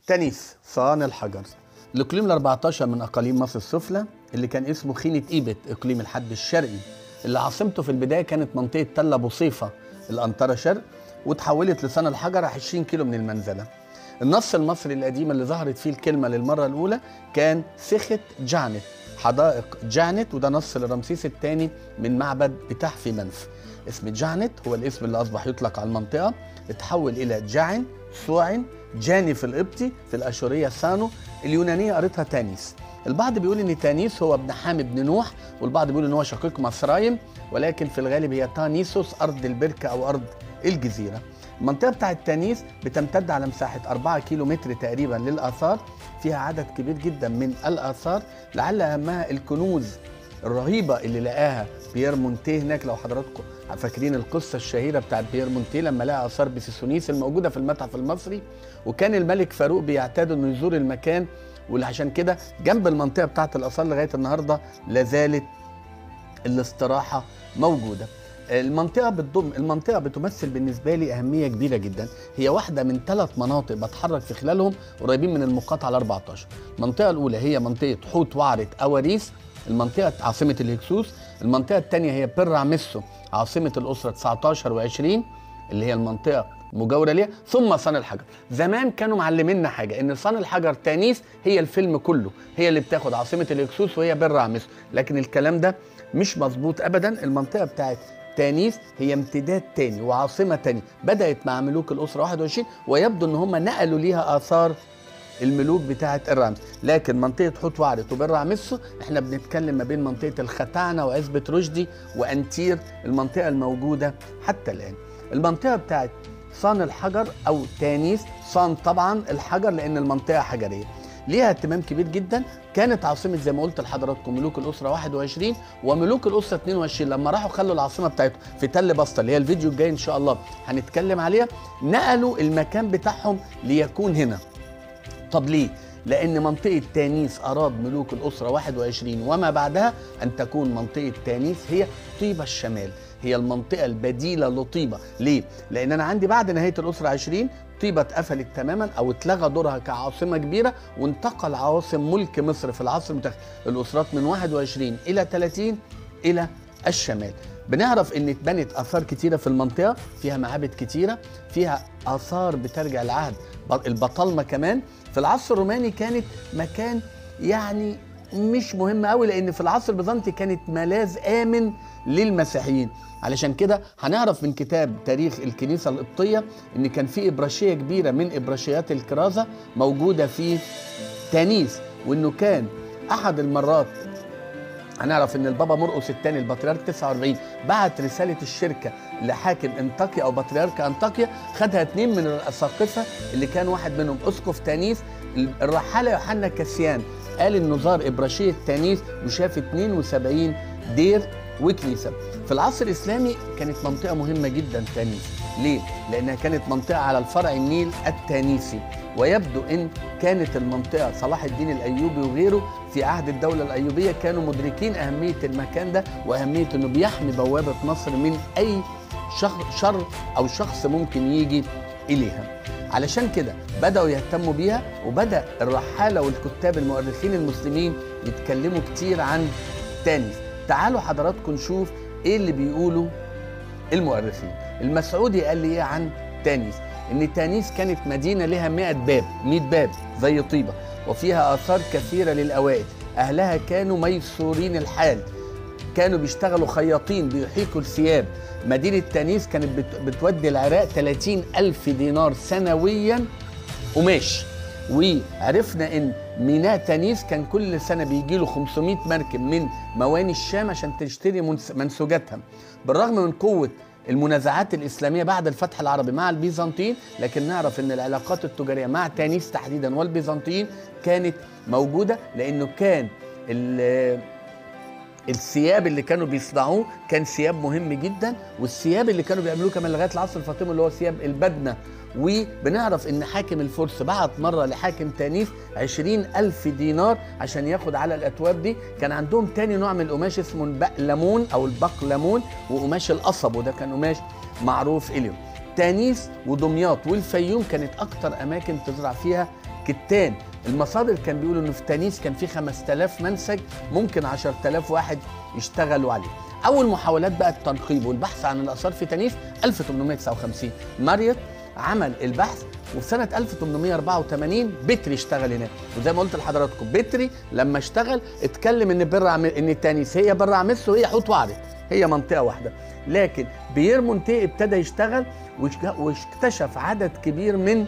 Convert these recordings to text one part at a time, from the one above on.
تانيث صان الحجر الاقليم ال 14 من اقاليم مصر السفلى اللي كان اسمه خينة ايبت اقليم الحد الشرقي اللي عاصمته في البدايه كانت منطقه تله بوصيفه الانطره شرق وتحولت لصان الحجر 20 كيلو من المنزله النص المصري القديم اللي ظهرت فيه الكلمه للمره الاولى كان سخت جعنت حدائق جعنت وده نص لرمسيس الثاني من معبد بتاح في منف اسم جعنت هو الاسم اللي اصبح يطلق على المنطقه اتحول الى جعن سوعن جاني في القبطي في الاشوريه سانو اليونانيه قريتها تانيس البعض بيقول ان تانيس هو ابن حام بن نوح والبعض بيقول ان هو شقيق مصرايم ولكن في الغالب هي تانيسوس ارض البركه او ارض الجزيره المنطقه بتاعه تانيس بتمتد على مساحه 4 كيلو متر تقريبا للاثار فيها عدد كبير جدا من الاثار لعل اهمها الكنوز الرهيبه اللي لقاها بيير مونتيه هناك لو حضراتكم فاكرين القصه الشهيره بتاعت بيير مونتيه لما لقى اثار بسيسونيس الموجوده في المتحف المصري وكان الملك فاروق بيعتاد انه يزور المكان وعشان كده جنب المنطقه بتاعت الاثار لغايه النهارده لا زالت الاستراحه موجوده المنطقه بتضم المنطقه بتمثل بالنسبه لي اهميه كبيره جدا هي واحده من ثلاث مناطق بتحرك في خلالهم قريبين من المقاطعه ال 14 المنطقه الاولى هي منطقه حوت وعره اواريس المنطقه عاصمه الهكسوس المنطقه الثانيه هي بيرا ميسو عاصمه الاسره 19 و20 اللي هي المنطقه مجاوره ليها ثم صن الحجر زمان كانوا معلمينا حاجه ان صن الحجر تانيس هي الفيلم كله هي اللي بتاخد عاصمه الهكسوس وهي بيرا ميسو لكن الكلام ده مش مظبوط ابدا المنطقه بتاعت تانيس هي امتداد تاني وعاصمة تاني بدأت مع ملوك الأسرة 21 ويبدو أن هم نقلوا ليها آثار الملوك بتاعة الرمز لكن منطقة حوت وعرت وبرع ميسو احنا بنتكلم ما بين منطقة الختعنة وعزبة رشدي وأنتير المنطقة الموجودة حتى الآن المنطقة بتاعت صان الحجر أو تانيس صان طبعا الحجر لأن المنطقة حجرية ليها اهتمام كبير جدا كانت عاصمه زي ما قلت لحضراتكم ملوك الاسره 21 وملوك الاسره 22 لما راحوا خلوا العاصمه بتاعتهم في تل بسطه اللي هي الفيديو الجاي ان شاء الله هنتكلم عليها نقلوا المكان بتاعهم ليكون هنا طب ليه لان منطقه تانيس اراد ملوك الاسره 21 وما بعدها ان تكون منطقه تانيس هي طيبه الشمال هي المنطقة البديلة لطيبة ليه؟ لأن أنا عندي بعد نهاية الأسرة 20 طيبة اتقفلت تماما أو اتلغى دورها كعاصمة كبيرة وانتقل عواصم ملك مصر في العصر المتأخر الأسرات من 21 إلى 30 إلى الشمال بنعرف ان اتبنت اثار كتيره في المنطقه فيها معابد كتيره فيها اثار بترجع لعهد البطالمه كمان في العصر الروماني كانت مكان يعني مش مهم قوي لان في العصر البيزنطي كانت ملاذ امن للمسيحيين علشان كده هنعرف من كتاب تاريخ الكنيسه القبطيه ان كان في ابراشيه كبيره من ابراشيات الكرازه موجوده في تانيس وانه كان احد المرات هنعرف ان البابا مرقس الثاني البطريرك 49 بعت رساله الشركه لحاكم انطاكيا او بطريرك انطاكيا خدها اثنين من الاساقفه اللي كان واحد منهم اسقف تانيس الرحاله يوحنا كاسيان قال انه زار ابراشيه تانيس وشاف 72 دير وكنيسه في العصر الاسلامي كانت منطقه مهمه جدا تانيس ليه لانها كانت منطقه على الفرع النيل التانيسي ويبدو ان كانت المنطقه صلاح الدين الايوبي وغيره في عهد الدوله الايوبيه كانوا مدركين اهميه المكان ده واهميه انه بيحمي بوابه مصر من اي شر او شخص ممكن يجي اليها علشان كده بداوا يهتموا بيها وبدا الرحاله والكتاب المؤرخين المسلمين يتكلموا كتير عن تانيس تعالوا حضراتكم نشوف ايه اللي بيقولوا المؤرخين المسعودي قال لي ايه عن تانيس ان تانيس كانت مدينه لها 100 باب 100 باب زي طيبه وفيها اثار كثيره للاوائل اهلها كانوا ميسورين الحال كانوا بيشتغلوا خياطين بيحيكوا الثياب مدينة تانيس كانت بتودي العراق 30 ألف دينار سنويا قماش وعرفنا ان ميناء تانيس كان كل سنه بيجي له 500 مركب من مواني الشام عشان تشتري منسوجاتها بالرغم من قوه المنازعات الاسلاميه بعد الفتح العربي مع البيزنطيين لكن نعرف ان العلاقات التجاريه مع تانيس تحديدا والبيزنطيين كانت موجوده لانه كان الثياب اللي كانوا بيصنعوه كان ثياب مهم جدا والثياب اللي كانوا بيعملوه كمان لغايه العصر الفاطمي اللي هو ثياب البدنه وبنعرف ان حاكم الفرس بعت مره لحاكم تانيس عشرين ألف دينار عشان ياخد على الاتواب دي كان عندهم تاني نوع من القماش اسمه البقلمون او البقلمون وقماش القصب وده كان قماش معروف اليوم تانيس ودمياط والفيوم كانت اكتر اماكن تزرع فيها كتان المصادر كان بيقولوا انه في تانيس كان في 5000 منسج ممكن 10000 واحد يشتغلوا عليه اول محاولات بقى التنقيب والبحث عن الاثار في تانيس 1859 ماريوت عمل البحث وفي سنة 1884 بتري اشتغل هناك وزي ما قلت لحضراتكم بتري لما اشتغل اتكلم ان بر عم... ان تانيس هي بر عمس وهي حوت وعرت هي منطقة واحدة لكن بيير مونتي ابتدى يشتغل واشك- واكتشف عدد كبير من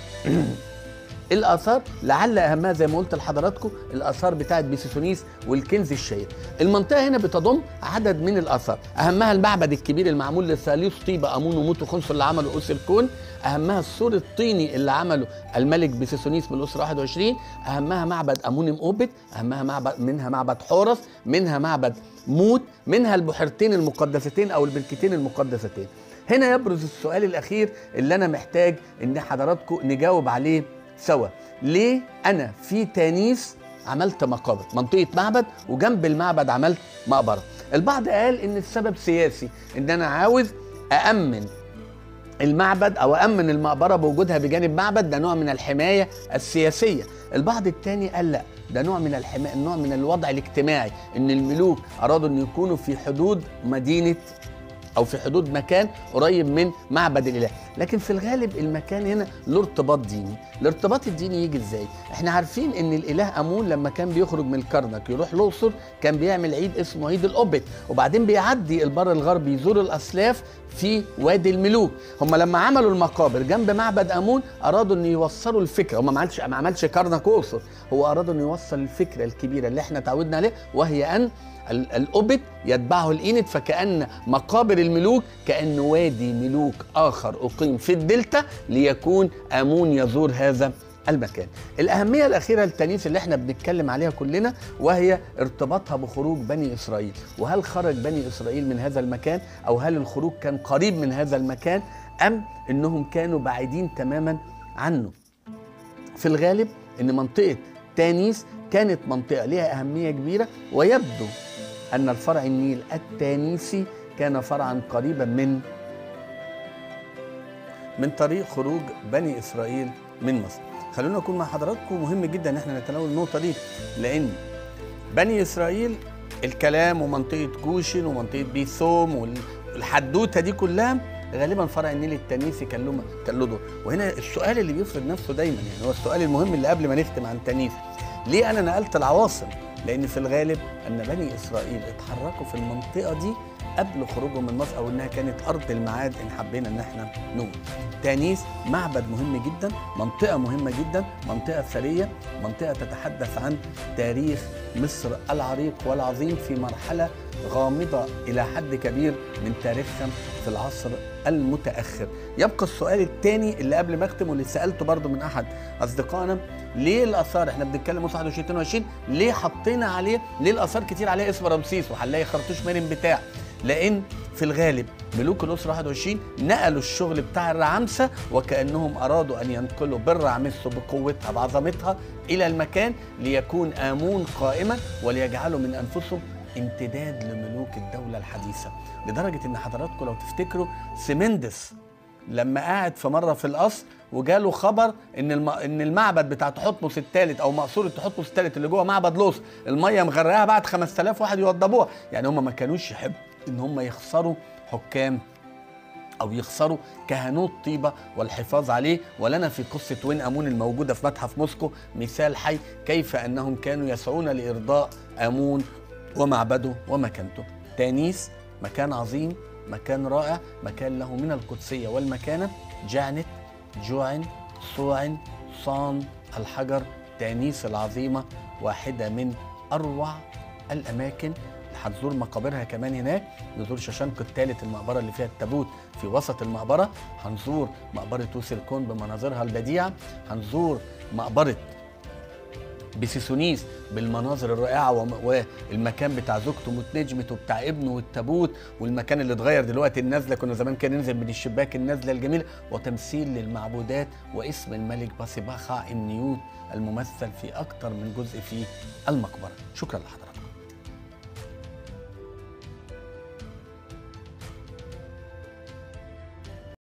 الاثار لعل اهمها زي ما قلت لحضراتكم الاثار بتاعه بيسيسونيس والكنز الشهير المنطقه هنا بتضم عدد من الاثار اهمها المعبد الكبير المعمول لثالوث طيبه امون وموت وخنسو اللي عمله اس الكون اهمها السور الطيني اللي عمله الملك بيسيسونيس من الاسره 21 اهمها معبد امونيم اوبت اهمها معبد منها معبد حورس منها معبد موت منها البحيرتين المقدستين او البركتين المقدستين هنا يبرز السؤال الاخير اللي انا محتاج ان حضراتكم نجاوب عليه سوا ليه انا في تانيس عملت مقابر منطقه معبد وجنب المعبد عملت مقبره البعض قال ان السبب سياسي ان انا عاوز أأمن المعبد او أأمن المقبره بوجودها بجانب معبد ده نوع من الحمايه السياسيه البعض الثاني قال لا ده نوع من الحمايه نوع من الوضع الاجتماعي ان الملوك ارادوا ان يكونوا في حدود مدينه او في حدود مكان قريب من معبد الاله لكن في الغالب المكان هنا له ارتباط ديني الارتباط الديني يجي ازاي احنا عارفين ان الاله امون لما كان بيخرج من الكرنك يروح الاقصر كان بيعمل عيد اسمه عيد القبت وبعدين بيعدي البر الغربي يزور الاسلاف في وادي الملوك هم لما عملوا المقابر جنب معبد امون ارادوا ان يوصلوا الفكره هم ما عملش ما عملش كرنك واقصر هو ارادوا ان يوصل الفكره الكبيره اللي احنا تعودنا عليه وهي ان ال- الأوبت يتبعه الإينت فكأن مقابر الملوك كأن وادي ملوك آخر أقيم في الدلتا ليكون آمون يزور هذا المكان الأهمية الأخيرة للتانيث اللي احنا بنتكلم عليها كلنا وهي ارتباطها بخروج بني إسرائيل وهل خرج بني إسرائيل من هذا المكان أو هل الخروج كان قريب من هذا المكان أم إنهم كانوا بعيدين تماما عنه في الغالب ان منطقه تانيس كانت منطقه لها اهميه كبيره ويبدو ان الفرع النيل التانيسي كان فرعا قريبا من من طريق خروج بني اسرائيل من مصر خلونا نكون مع حضراتكم مهم جدا ان احنا نتناول النقطه دي لان بني اسرائيل الكلام ومنطقه جوشن ومنطقه بيثوم والحدوته دي كلها غالبا فرع النيل التانيسي كان له كان له دور وهنا السؤال اللي بيفرض نفسه دايما يعني هو السؤال المهم اللي قبل ما نختم عن تانيس ليه انا نقلت العواصم لان في الغالب ان بني اسرائيل اتحركوا في المنطقه دي قبل خروجهم من مصر او انها كانت ارض الميعاد ان حبينا ان احنا نقول تانيس معبد مهم جدا منطقه مهمه جدا منطقه ثريه منطقه تتحدث عن تاريخ مصر العريق والعظيم في مرحله غامضه الى حد كبير من تاريخها في العصر المتاخر يبقى السؤال الثاني اللي قبل ما اختم واللي سالته برضو من احد اصدقائنا ليه الاثار احنا بنتكلم 21 22 ليه حطينا عليه ليه الاثار كتير عليها اسم رمسيس وهنلاقي خرطوش مرن بتاع لان في الغالب ملوك الاسره 21 نقلوا الشغل بتاع الرعامسه وكانهم ارادوا ان ينقلوا بالرعمسه بقوتها بعظمتها الى المكان ليكون امون قائما وليجعلوا من انفسهم امتداد لملوك الدوله الحديثه لدرجه ان حضراتكم لو تفتكروا سمندس لما قاعد في مره في القصر وجاله خبر ان الم... ان المعبد بتاع تحتمس الثالث او مقصوره تحتمس الثالث اللي جوه معبد لوس الميه مغرقاها بعد 5000 واحد يوضبوها يعني هم ما كانوش يحبوا ان هم يخسروا حكام او يخسروا كهنوت طيبه والحفاظ عليه ولنا في قصه وين امون الموجوده في متحف موسكو مثال حي كيف انهم كانوا يسعون لارضاء امون ومعبده ومكانته تانيس مكان عظيم مكان رائع مكان له من القدسيه والمكانه جعنت جوعن صوعن صان الحجر تانيس العظيمه واحده من اروع الاماكن هتزور مقابرها كمان هناك نزور شاشنق الثالث المقبره اللي فيها التابوت في وسط المقبره هنزور مقبره توس الكون بمناظرها البديعه هنزور مقبره بسيسونيس بالمناظر الرائعه وم- والمكان بتاع زوجته موت نجمت وبتاع ابنه والتابوت والمكان اللي اتغير دلوقتي النازله كنا زمان كان ننزل من الشباك النازله الجميله وتمثيل للمعبودات واسم الملك باسيباخا النيوت الممثل في اكثر من جزء في المقبره شكرا لحضرتك